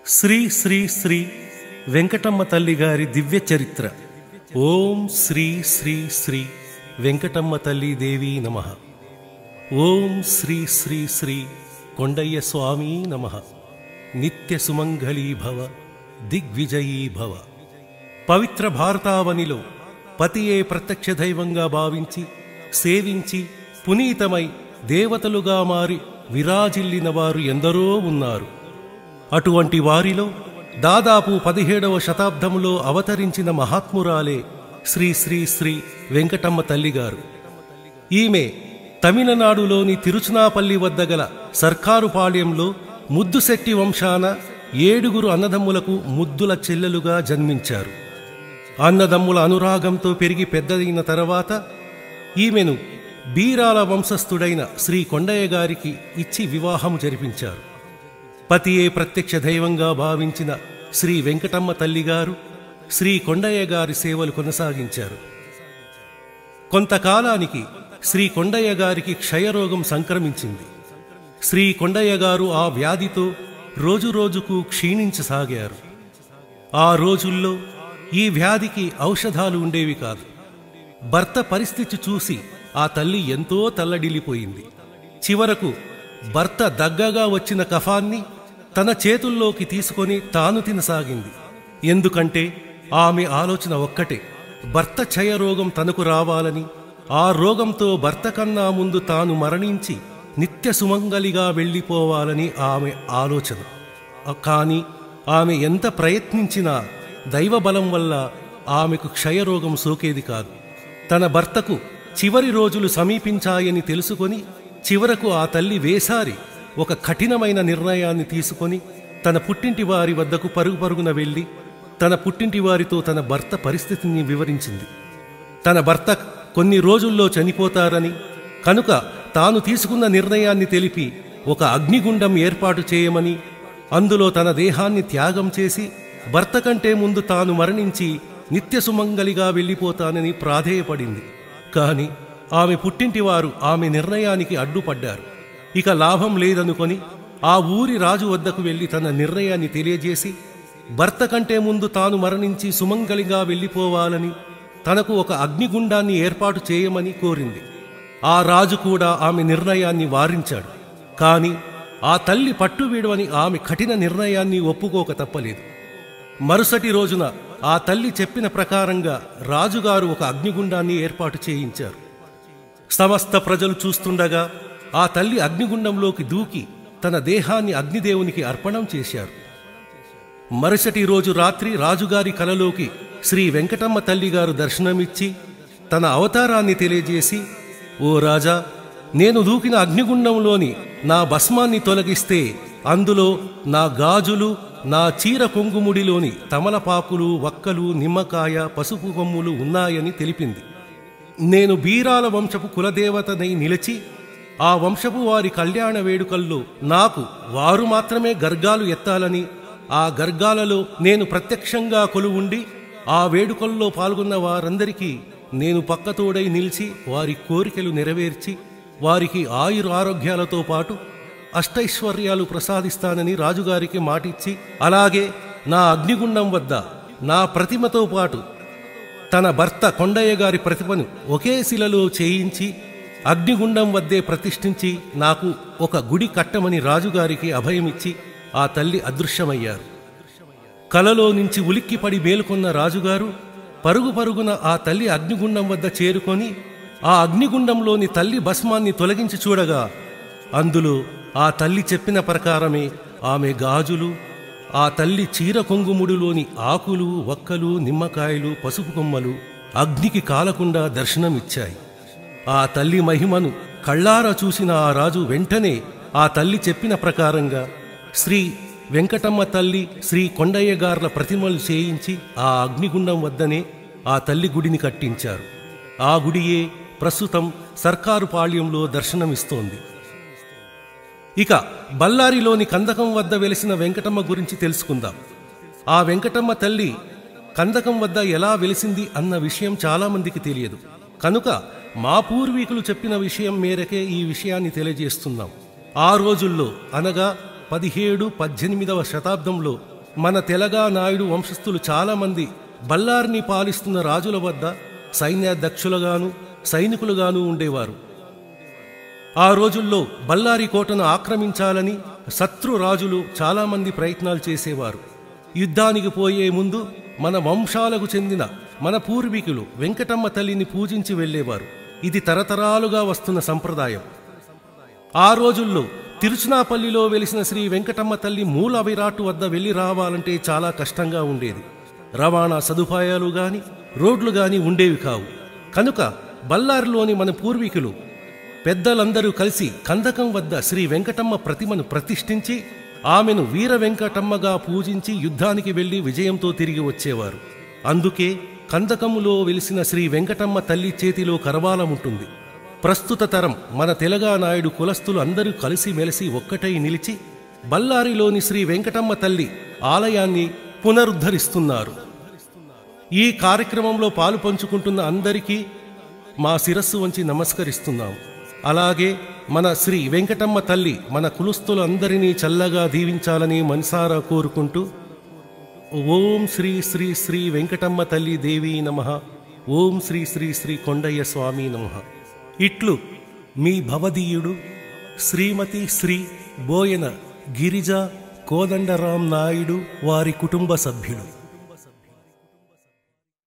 శ్రీ శ్రీ శ్రీ వెంకటమ్మ తల్లి గారి దివ్య చరిత్ర ఓం శ్రీ శ్రీ శ్రీ వెంకటమ్మ తల్లి దేవి నమ ఓం శ్రీ శ్రీ శ్రీ కొండయ్య స్వామి నమ నిత్య సుమంగళీ భవ దిగ్విజయీ భవ పవిత్ర భారతావనిలో పతియే ప్రత్యక్ష దైవంగా భావించి సేవించి పునీతమై దేవతలుగా మారి విరాజిల్లిన వారు ఎందరో ఉన్నారు అటువంటి వారిలో దాదాపు పదిహేడవ శతాబ్దంలో అవతరించిన మహాత్మురాలే శ్రీ శ్రీ శ్రీ వెంకటమ్మ తల్లిగారు ఈమె తమిళనాడులోని తిరుచునాపల్లి వద్ద గల సర్కారుపాళ్యంలో ముద్దుశెట్టి వంశాన ఏడుగురు అన్నదమ్ములకు ముద్దుల చెల్లెలుగా జన్మించారు అన్నదమ్ముల అనురాగంతో పెరిగి పెద్దదైన తర్వాత ఈమెను బీరాల వంశస్థుడైన శ్రీ కొండయ్య గారికి ఇచ్చి వివాహం జరిపించారు పతియే ప్రత్యక్ష దైవంగా భావించిన శ్రీ వెంకటమ్మ తల్లిగారు శ్రీ కొండయ్య గారి సేవలు కొనసాగించారు కొంతకాలానికి శ్రీ కొండయ్య గారికి క్షయరోగం సంక్రమించింది శ్రీ కొండయ్య గారు ఆ వ్యాధితో రోజురోజుకు క్షీణించసాగారు ఆ రోజుల్లో ఈ వ్యాధికి ఔషధాలు ఉండేవి కాదు భర్త పరిస్థితి చూసి ఆ తల్లి ఎంతో తల్లడిల్లిపోయింది చివరకు భర్త దగ్గగా వచ్చిన కఫాన్ని తన చేతుల్లోకి తీసుకొని తాను తినసాగింది ఎందుకంటే ఆమె ఆలోచన ఒక్కటే భర్త క్షయరోగం తనకు రావాలని ఆ రోగంతో భర్త కన్నా ముందు తాను మరణించి నిత్య సుమంగలిగా వెళ్ళిపోవాలని ఆమె ఆలోచన కానీ ఆమె ఎంత ప్రయత్నించినా దైవబలం వల్ల ఆమెకు క్షయరోగం సోకేది కాదు తన భర్తకు చివరి రోజులు సమీపించాయని తెలుసుకొని చివరకు ఆ తల్లి వేసారి ఒక కఠినమైన నిర్ణయాన్ని తీసుకొని తన పుట్టింటి వారి వద్దకు పరుగు పరుగున వెళ్ళి తన పుట్టింటి వారితో తన భర్త పరిస్థితిని వివరించింది తన భర్త కొన్ని రోజుల్లో చనిపోతారని కనుక తాను తీసుకున్న నిర్ణయాన్ని తెలిపి ఒక అగ్నిగుండం ఏర్పాటు చేయమని అందులో తన దేహాన్ని త్యాగం చేసి భర్త కంటే ముందు తాను మరణించి నిత్య సుమంగలిగా వెళ్ళిపోతానని ప్రాధేయపడింది కాని ఆమె పుట్టింటివారు ఆమె నిర్ణయానికి అడ్డుపడ్డారు ఇక లాభం లేదనుకొని ఆ ఊరి రాజు వద్దకు వెళ్లి తన నిర్ణయాన్ని తెలియజేసి భర్త కంటే ముందు తాను మరణించి సుమంగలిగా వెళ్ళిపోవాలని తనకు ఒక అగ్నిగుండాన్ని ఏర్పాటు చేయమని కోరింది ఆ రాజు కూడా ఆమె నిర్ణయాన్ని వారించాడు కాని ఆ తల్లి పట్టు వీడవని ఆమె కఠిన నిర్ణయాన్ని ఒప్పుకోక తప్పలేదు మరుసటి రోజున ఆ తల్లి చెప్పిన ప్రకారంగా రాజుగారు ఒక అగ్నిగుండాన్ని ఏర్పాటు చేయించారు సమస్త ప్రజలు చూస్తుండగా ఆ తల్లి అగ్నిగుండంలోకి దూకి తన దేహాన్ని అగ్నిదేవునికి అర్పణం చేశారు మరుసటి రోజు రాత్రి రాజుగారి కలలోకి శ్రీ వెంకటమ్మ తల్లిగారు దర్శనమిచ్చి తన అవతారాన్ని తెలియజేసి ఓ రాజా నేను దూకిన అగ్నిగుండంలోని నా భస్మాన్ని తొలగిస్తే అందులో నా గాజులు నా చీర కొంగుముడిలోని తమలపాకులు వక్కలు నిమ్మకాయ పసుపు కొమ్ములు ఉన్నాయని తెలిపింది నేను బీరాల వంశపు కులదేవతనై నిలిచి ఆ వంశపు వారి కళ్యాణ వేడుకల్లో నాకు వారు మాత్రమే గర్గాలు ఎత్తాలని ఆ గర్గాలలో నేను ప్రత్యక్షంగా కొలువుండి ఆ వేడుకల్లో పాల్గొన్న వారందరికీ నేను పక్కతోడై నిలిచి వారి కోరికలు నెరవేర్చి వారికి ఆయుర ఆరోగ్యాలతో పాటు అష్టైశ్వర్యాలు ప్రసాదిస్తానని రాజుగారికి మాటిచ్చి అలాగే నా అగ్నిగుండం వద్ద నా ప్రతిమతో పాటు తన భర్త కొండయ్య గారి ప్రతిమను ఒకే శిలలో చేయించి అగ్నిగుండం వద్దే ప్రతిష్ఠించి నాకు ఒక గుడి కట్టమని రాజుగారికి అభయమిచ్చి ఆ తల్లి అదృశ్యమయ్యారు కలలో నుంచి ఉలిక్కిపడి మేలుకొన్న రాజుగారు పరుగు పరుగున ఆ తల్లి అగ్నిగుండం వద్ద చేరుకొని ఆ అగ్నిగుండంలోని తల్లి భస్మాన్ని తొలగించి చూడగా అందులో ఆ తల్లి చెప్పిన ప్రకారమే ఆమె గాజులు ఆ తల్లి చీర కొంగుముడిలోని ఆకులు వక్కలు నిమ్మకాయలు పసుపు కొమ్మలు అగ్నికి కాలకుండా దర్శనమిచ్చాయి ఆ తల్లి మహిమను కళ్ళారా చూసిన ఆ రాజు వెంటనే ఆ తల్లి చెప్పిన ప్రకారంగా శ్రీ వెంకటమ్మ తల్లి శ్రీ కొండయ్య గార్ల ప్రతిమలు చేయించి ఆ అగ్నిగుండం వద్దనే ఆ తల్లి గుడిని కట్టించారు ఆ గుడియే ప్రస్తుతం సర్కారు పాళ్యంలో దర్శనమిస్తోంది ఇక బళ్ళారిలోని కందకం వద్ద వెలిసిన వెంకటమ్మ గురించి తెలుసుకుందాం ఆ వెంకటమ్మ తల్లి కందకం వద్ద ఎలా వెలిసింది అన్న విషయం చాలామందికి తెలియదు కనుక మా పూర్వీకులు చెప్పిన విషయం మేరకే ఈ విషయాన్ని తెలియజేస్తున్నాం ఆ రోజుల్లో అనగా పదిహేడు పద్దెనిమిదవ శతాబ్దంలో మన తెలగా నాయుడు వంశస్థులు చాలామంది బల్లారిని పాలిస్తున్న రాజుల వద్ద సైన్యాధ్యక్షులుగాను సైనికులుగాను ఉండేవారు ఆ రోజుల్లో బళ్ళారి కోటను ఆక్రమించాలని శత్రు రాజులు చాలామంది ప్రయత్నాలు చేసేవారు యుద్ధానికి పోయే ముందు మన వంశాలకు చెందిన మన పూర్వీకులు వెంకటమ్మ తల్లిని పూజించి వెళ్ళేవారు ఇది తరతరాలుగా వస్తున్న సంప్రదాయం ఆ రోజుల్లో తిరుచునాపల్లిలో వెలిసిన శ్రీ వెంకటమ్మ తల్లి మూల విరాటు వద్ద వెళ్ళి రావాలంటే చాలా కష్టంగా ఉండేది రవాణా సదుపాయాలు గాని రోడ్లు గాని ఉండేవి కావు కనుక బళ్ళారిలోని మన పూర్వీకులు పెద్దలందరూ కలిసి కందకం వద్ద శ్రీ వెంకటమ్మ ప్రతిమను ప్రతిష్ఠించి ఆమెను వీర వెంకటమ్మగా పూజించి యుద్ధానికి వెళ్లి విజయంతో తిరిగి వచ్చేవారు అందుకే కందకములో వెలిసిన శ్రీ వెంకటమ్మ తల్లి చేతిలో కరవాలముంటుంది ప్రస్తుత తరం మన తెలగా నాయుడు కులస్తులు అందరూ కలిసి మెలిసి ఒక్కటై నిలిచి బళ్ళారిలోని శ్రీ వెంకటమ్మ తల్లి ఆలయాన్ని పునరుద్ధరిస్తున్నారు ఈ కార్యక్రమంలో పాలు పంచుకుంటున్న అందరికీ మా శిరస్సు వంచి నమస్కరిస్తున్నాం అలాగే మన శ్రీ వెంకటమ్మ తల్లి మన కులస్తులందరినీ చల్లగా దీవించాలని మనసారా కోరుకుంటూ ఓం శ్రీ శ్రీ శ్రీ వెంకటమ్మ తల్లి దేవి నమ ఓం శ్రీ శ్రీ శ్రీ కొండయ్య స్వామి నమ ఇట్లు మీ భవదీయుడు శ్రీమతి శ్రీ బోయన గిరిజ కోదండరాం నాయుడు వారి కుటుంబ సభ్యులు